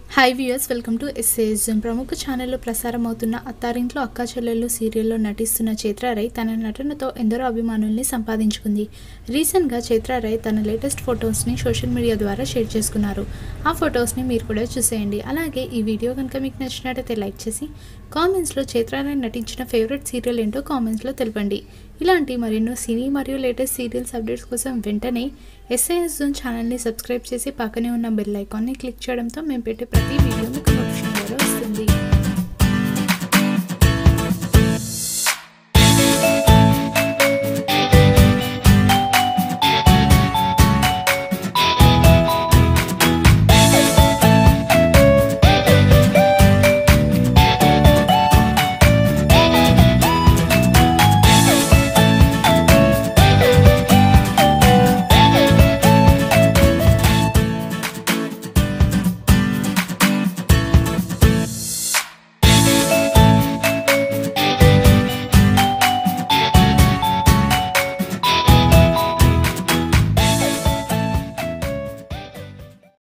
hi viewers welcome to SAS ప్రముఖ ఛానల్లో ప్రసారం అవుతున్న అత్తారింట్లో అక్కా చెల్లెళ్ళు సీరియల్లో నటిస్తున్న చైత్రారై తన నటనతో ఎందరో అభిమానుల్ని సంపాదించుకుంది రీసెంట్గా చైత్రారై తన లేటెస్ట్ ఫొటోస్ని సోషల్ మీడియా ద్వారా షేర్ చేసుకున్నారు ఆ ఫొటోస్ని మీరు కూడా చూసేయండి అలాగే ఈ వీడియో కనుక మీకు నచ్చినట్టయితే లైక్ చేసి కామెంట్స్లో చైత్రారై నటించిన ఫేవరెట్ సీరియల్ ఏంటో కామెంట్స్లో తెలపండి ఇలాంటి మరెన్నో సినీ మరియు లేటెస్ట్ సీరియల్స్ అప్డేట్స్ కోసం వెంటనే ఎస్ఐఎస్ జోన్ ఛానల్ని సబ్స్క్రైబ్ చేసి పక్కనే ఉన్న బెల్ ఐకాన్ని క్లిక్ చేయడంతో మేము పెట్టే ప్రతి వీడియో మీకు నోటిఫికేషన్ ద్వారా వస్తుంది